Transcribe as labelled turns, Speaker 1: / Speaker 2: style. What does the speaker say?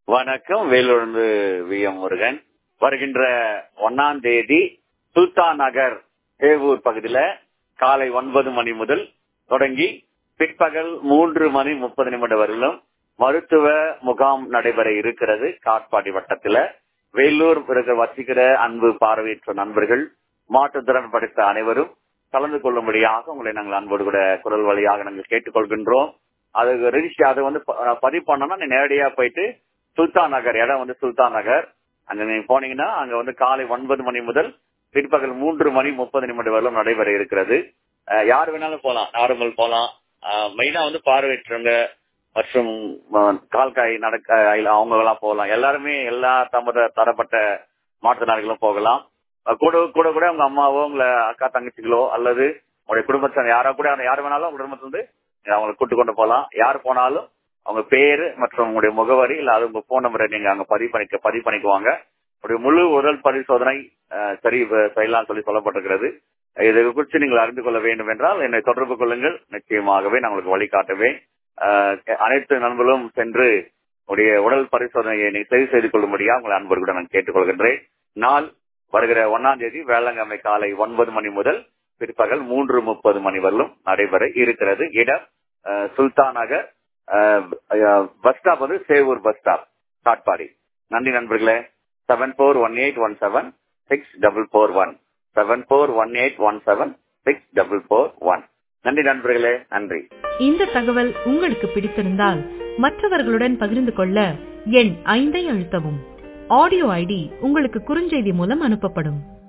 Speaker 1: வணக்கம் வேலூர்ந்து V M Murugan வருகின்ற ஒன்னாம் தேதி சுல்தான் நகர் தேவூர் பகுதியில காலை ஒன்பது மணி முதல் தொடங்கி பிற்பகல் மூன்று மணி முப்பது நிமிடம் வரையிலும் மருத்துவ முகாம் நடைபெற இருக்கிறது காட்பாடி வட்டத்துல வேலூர் பிறகு வசிக்கிற அன்பு பார்வையற்ற நண்பர்கள் மாற்றுத்திறன் படித்த அனைவரும் கலந்து கொள்ளும்படியாக உங்களை நாங்கள் அன்போடு கூட குரல் வழியாக நாங்கள் கேட்டுக்கொள்கின்றோம் அது ரெஜிஸ்டர் அதை வந்து ப- பதிவு பண்ணோம்னா நீ நேரடியா போயிட்டு சுல்தான் நகர் இடம் வந்து சுல்தான் நகர் அங்க நீங்க போனீங்கன்னா அங்க வந்து காலை ஒன்பது மணி முதல் பிற்பகல் மூன்று மணி முப்பது நிமிடம் வரலும் நடைபெற இருக்கிறது அஹ் யார் வேணாலும் போலாம் நார்மல் போலாம் மெயினா வந்து பார்வையற்றவங்க மற்றும் அஹ், கால்காய் நடக்க அவங்க எல்லாம் போகலாம் எல்லாருமே எல்லா தமத தரப்பட்ட மாற்றுத்திறனாளிகளும் போகலாம் அஹ் கூட கூட கூட உங்க அம்மாவோ உங்களை அக்கா தங்கச்சிகளோ அல்லது உங்களுடைய குடும்பத்தினர் யாரோ கூட யார் வேணாலும் உங்க குடும்பத்துல இருந்து அவங்களை கூட்டு கொண்டு போகலாம் யார் போனாலும் அவங்க பேரு மற்றும் உங்களுடைய முகவரி இல்ல அது உங்க போன் நம்பரை நீங்க அங்க பதிவு பண்ணிக்க பதிவு பண்ணிக்குவாங்க உங்களுடைய முழு உடல் பரிசோதனை அஹ், சரி வ- செய்யலாம் சொல்லி சொல்லப்பட்டிருக்கிறது இதை குறித்து நீங்கள் அறிந்து கொள்ள வேண்டும் என்றால் என்னை தொடர்பு கொள்ளுங்கள் நிச்சயமாகவே நான் உங்களுக்கு வழிகாட்டுவேன் அஹ், அனைத்து நண்பர்களும் சென்று உடைய உடல் பரிசோதனையை நீங்கள் சரி செய்து கொள்ளும்படியா உங்களை அன்போடு கூட நான் கேட்டுக்கொள்கின்றேன் நாள் வருகிற ஒன்னாம் தேதி வேளாங்கண்ணை காலை ஒன்பது மணி முதல் பிற்பகல் மூன்று முப்பது மணி வரலும் நடைபெற இருக்கிறது இடம் அஹ், சுல்தான் நகர் அஹ், அஹ், பஸ் ஸ்டாப் வந்து சேவூர் பஸ் ஸ்டாப் காட்பாடி நன்றி நண்பர்களே seven four one eight one seven six double four one seven four one eight one seven six double four one நன்றி நண்பர்களே நன்றி
Speaker 2: இந்த தகவல் உங்களுக்கு பிடித்திருந்தால் மற்றவர்களுடன் பகிர்ந்து கொள்ள எண் ஐந்தை அழுத்தவும் ஆடியோ ஐடி உங்களுக்கு குறுஞ்செய்தி மூலம் அனுப்பப்படும்